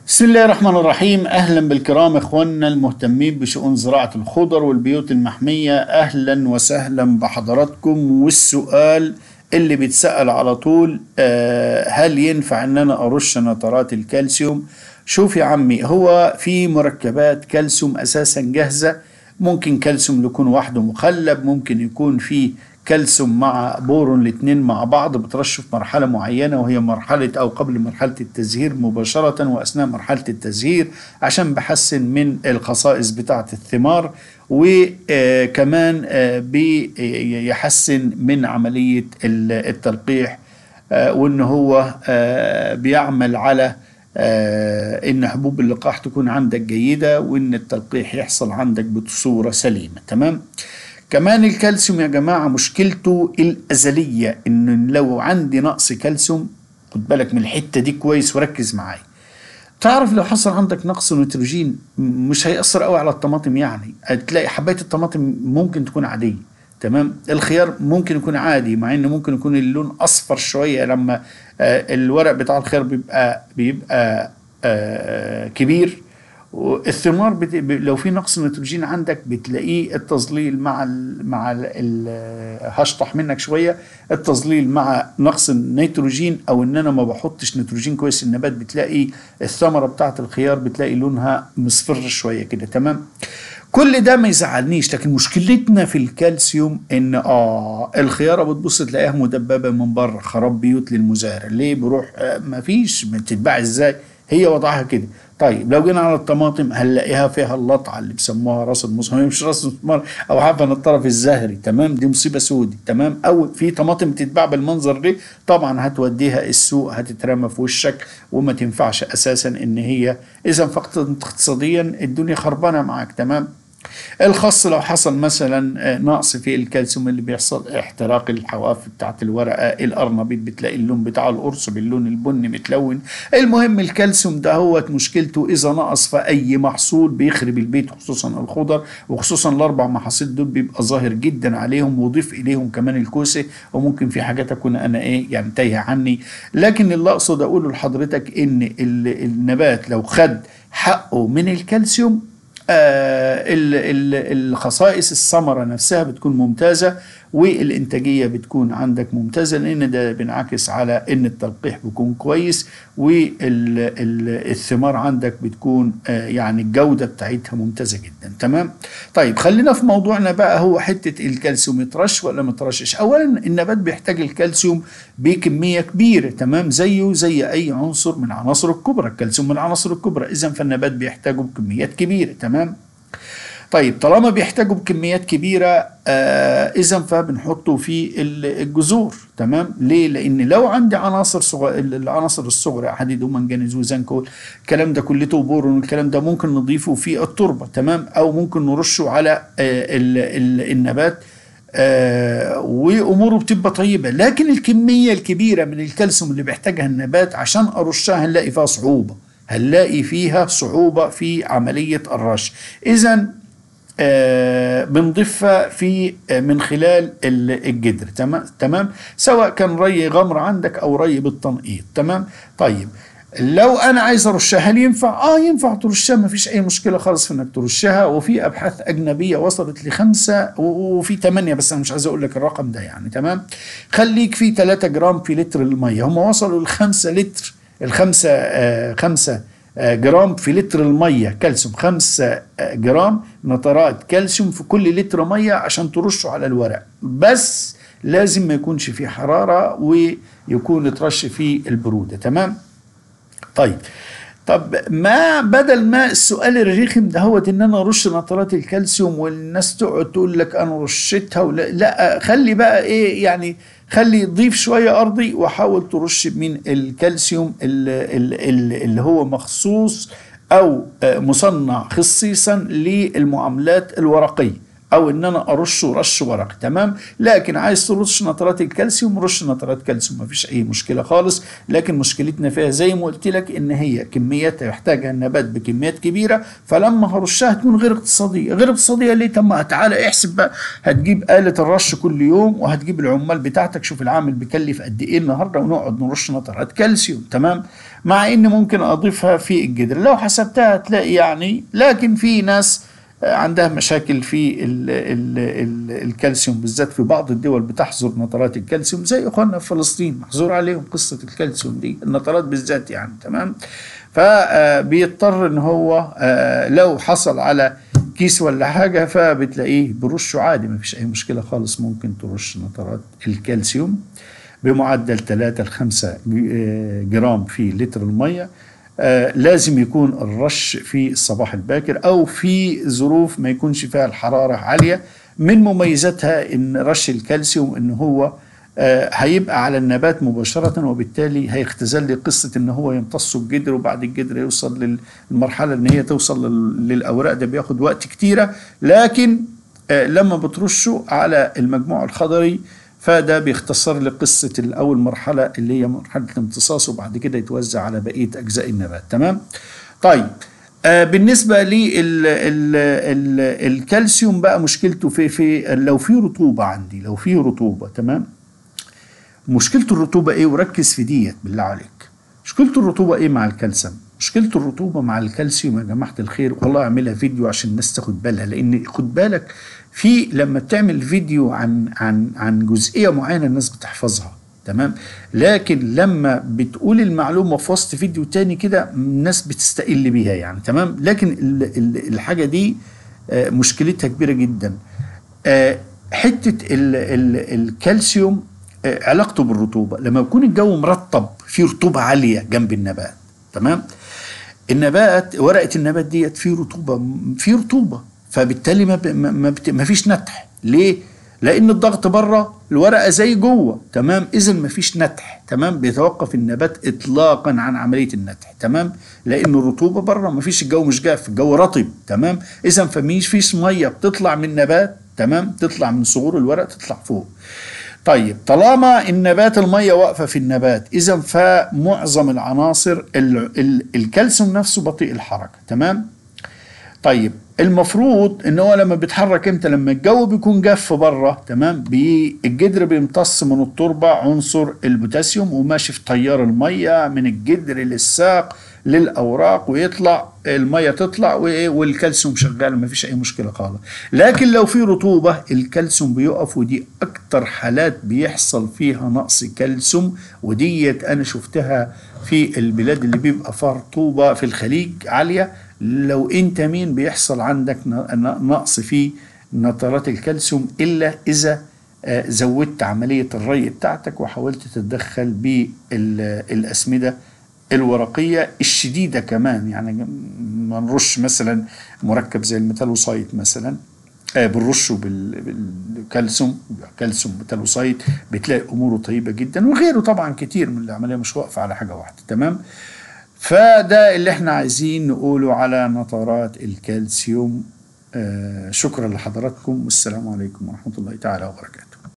بسم الله الرحمن الرحيم اهلا بالكرام اخواننا المهتمين بشؤون زراعه الخضر والبيوت المحميه اهلا وسهلا بحضراتكم والسؤال اللي بيتسال على طول آه، هل ينفع ان انا ارش نترات الكالسيوم شوف يا عمي هو في مركبات كالسيوم اساسا جاهزه ممكن كالسيوم يكون وحده مخلب ممكن يكون فيه كالسيوم مع بورون الاثنين مع بعض بترش في مرحلة معينة وهي مرحلة أو قبل مرحلة التزهير مباشرة وأثناء مرحلة التزهير عشان بحسن من الخصائص بتاعة الثمار وكمان بيحسن من عملية التلقيح آه، وإن هو آه، بيعمل على آه، ان حبوب اللقاح تكون عندك جيده وان التلقيح يحصل عندك بصوره سليمه تمام كمان الكالسيوم يا جماعه مشكلته الازليه ان لو عندي نقص كالسيوم خد بالك من الحته دي كويس وركز معايا تعرف لو حصل عندك نقص نيتروجين مش هيأثر قوي على الطماطم يعني تلاقي حبايه الطماطم ممكن تكون عاديه تمام الخيار ممكن يكون عادي مع انه ممكن يكون اللون اصفر شويه لما آه، الورق بتاع الخيار بيبقى بيبقى آه، كبير والثمار بت... ب- لو في نقص نيتروجين عندك بتلاقيه التظليل مع ال... مع ال... ال... هشطح منك شويه التظليل مع نقص النيتروجين او ان انا ما بحطش نيتروجين كويس النبات بتلاقي الثمره بتاعت الخيار بتلاقي لونها مصفر شويه كده تمام كل ده ما يزعلنيش لكن مشكلتنا في الكالسيوم ان اه الخياره بتبص تلاقيها مدببه من بره خراب بيوت للمزارع ليه بروح آه ما فيش بتتباع ازاي هي وضعها كده طيب لو جينا على الطماطم هنلاقيها فيها اللطعه اللي بيسموها راس المسمار هي مش راس المسمار او حفن الطرف الزهري تمام دي مصيبه سودي تمام او في طماطم بتتباع بالمنظر ده طبعا هتوديها السوق هتترمى في وشك وما تنفعش اساسا ان هي اذا فقط اقتصاديا الدنيا خربانه معاك تمام الخاص لو حصل مثلا آه، نقص في الكالسيوم اللي بيحصل احتراق الحواف بتاعت الورقه القرنبيط بتلاقي اللون بتاع القرص باللون البني متلون المهم الكالسيوم ده هو مشكلته اذا نقص في اي محصول بيخرب البيت خصوصا الخضر وخصوصا الاربع محاصيل دول بيبقى ظاهر جدا عليهم وضيف اليهم كمان الكوسه وممكن في حاجات اكون انا ايه يعني تايهه عني لكن اللي اقصد اقوله لحضرتك ان ال- النبات لو خد حقه من الكالسيوم آه، ال- ال- الخصائص الثمرة نفسها بتكون ممتازة والإنتاجية بتكون عندك ممتازة لأن ده بينعكس على إن التلقيح بيكون كويس والثمار عندك بتكون آه، يعني الجودة بتاعتها ممتازة جدا تمام طيب خلينا في موضوعنا بقى هو حتة الكالسيوم يترش ولا ما يترشش أولا النبات بيحتاج الكالسيوم بكمية كبيرة تمام زيه زي أي عنصر من العناصر الكبرى الكالسيوم من العناصر الكبرى إذا فالنبات بيحتاجه بكميات كبيرة تمام طيب طالما بيحتاجوا بكميات كبيرة آه إذا فبنحطه في ال- الجذور تمام ليه؟ لأن لو عندي عناصر صغ... ال- العناصر الصغرى حديد ومنجنيز وزنكول الكلام ده كلته بورون الكلام ده ممكن نضيفه في التربة تمام أو ممكن نرشه على آه ال... ال... النبات آه واموره بتبقى طيبه لكن الكميه الكبيره من الكالسيوم اللي بيحتاجها النبات عشان ارشها هنلاقي فيها صعوبه هنلاقي فيها صعوبه في عمليه الرش اذا آه، بنضيفها في آه، من خلال ال- الجدر تمام تمام سواء كان ري غمر عندك او ري بالتنقيط تمام طيب لو انا عايز ارشها هل ينفع اه ينفع ترشها ما فيش اي مشكله خالص في انك ترشها وفي ابحاث اجنبيه وصلت لخمسة و- وفي ثمانية بس انا مش عايز اقول لك الرقم ده يعني تمام خليك في 3 جرام في لتر الميه هم وصلوا لخمسة لتر الخمسة آه خمسة آه، جرام في لتر الميه كالسيوم 5 جرام نترات كالسيوم في كل لتر ميه عشان ترشه على الورق بس لازم ما يكونش فيه حراره ويكون يترش فيه البروده تمام طيب طب ما بدل ما السؤال الرخم ده هو ان انا ارش نترات الكالسيوم والناس تقعد تقول لك انا رشيتها ولا لا خلي بقى ايه يعني خلي ضيف شويه ارضي وحاول ترش من الكالسيوم اللي, اللي, اللي هو مخصوص او آه، مصنع خصيصا للمعاملات الورقيه او ان انا ارشه رش ورق تمام لكن عايز ترش نترات الكالسيوم رش نترات كالسيوم مفيش اي مشكله خالص لكن مشكلتنا فيها زي ما قلت لك ان هي كميات يحتاجها النبات بكميات كبيره فلما هرشها تكون غير اقتصاديه غير اقتصاديه ليه طب ما تعالى احسب بقى هتجيب آلة الرش كل يوم وهتجيب العمال بتاعتك شوف العامل بيكلف قد ايه النهارده ونقعد نرش نترات كالسيوم تمام مع ان ممكن اضيفها في الجدر لو حسبتها هتلاقي يعني لكن في ناس عندها مشاكل في ال ال ال الكالسيوم بالذات في بعض الدول بتحظر نترات الكالسيوم زي اخواننا في فلسطين محظور عليهم قصه الكالسيوم دي النترات بالذات يعني تمام فبيضطر ان هو لو حصل على كيس ولا حاجه فبتلاقيه برشه عادي ما فيش اي مشكله خالص ممكن ترش نترات الكالسيوم بمعدل 3 ل 5 جرام في لتر الميه آه لازم يكون الرش في الصباح الباكر او في ظروف ما يكونش فيها الحراره عاليه من مميزاتها ان رش الكالسيوم ان هو آه هيبقى على النبات مباشره وبالتالي هيختزل لي قصه ان هو يمتص الجدر وبعد الجدر يوصل للمرحله ان هي توصل للاوراق ده بياخد وقت كتيره لكن آه لما بترشه على المجموع الخضري فده بيختصر لي قصة الأول مرحلة اللي هي مرحلة الامتصاص وبعد كده يتوزع على بقية أجزاء النبات تمام طيب آه بالنسبة للكالسيوم بقى مشكلته في في لو في رطوبة عندي لو في رطوبة تمام مشكلة الرطوبة ايه وركز في ديت بالله عليك مشكلة الرطوبة ايه مع الكالسيوم مشكلة الرطوبة مع الكالسيوم يا جماعة الخير والله اعملها فيديو عشان الناس تاخد بالها لان خد بالك في لما بتعمل فيديو عن عن عن جزئيه معينه الناس بتحفظها تمام لكن لما بتقول المعلومه في وسط فيديو تاني كده الناس بتستقل بيها يعني تمام لكن ال ال الحاجه دي آه مشكلتها كبيره جدا آه حته ال ال الكالسيوم آه علاقته بالرطوبه لما يكون الجو مرطب في رطوبه عاليه جنب النبات تمام النبات ورقه النبات ديت في رطوبه في رطوبه فبالتالي ما, ما, ما فيش نتح ليه لان الضغط بره الورقه زي جوه تمام اذا ما فيش نتح تمام بيتوقف النبات اطلاقا عن عمليه النتح تمام لان الرطوبه بره ما فيش الجو مش جاف الجو رطب تمام اذا فمش فيش ميه بتطلع من النبات تمام تطلع من صغور الورق تطلع فوق طيب طالما النبات الميه واقفه في النبات اذا فمعظم العناصر ال ال الكالسيوم نفسه بطيء الحركه تمام طيب المفروض ان هو لما بيتحرك امتى لما الجو بيكون جاف بره تمام بي الجدر بيمتص من التربه عنصر البوتاسيوم وماشي في تيار الميه من الجدر للساق للاوراق ويطلع الميه تطلع والكالسيوم شغال ما فيش اي مشكله خالص لكن لو في رطوبه الكالسيوم بيقف ودي اكتر حالات بيحصل فيها نقص كالسيوم وديت انا شفتها في البلاد اللي بيبقى فيها رطوبه في الخليج عاليه لو انت مين بيحصل عندك نقص في نترات الكالسيوم الا اذا زودت عمليه الري بتاعتك وحاولت تتدخل بالاسمده الورقيه الشديده كمان يعني ما نرش مثلا مركب زي الميتالوسايت مثلا آه بنرشه بالكالسيوم كالسيوم ميتالوسايت بتلاقي اموره طيبه جدا وغيره طبعا كتير من العمليه مش واقفه على حاجه واحده تمام فده اللي احنا عايزين نقوله على نترات الكالسيوم آه شكرا لحضراتكم والسلام عليكم ورحمه الله تعالى وبركاته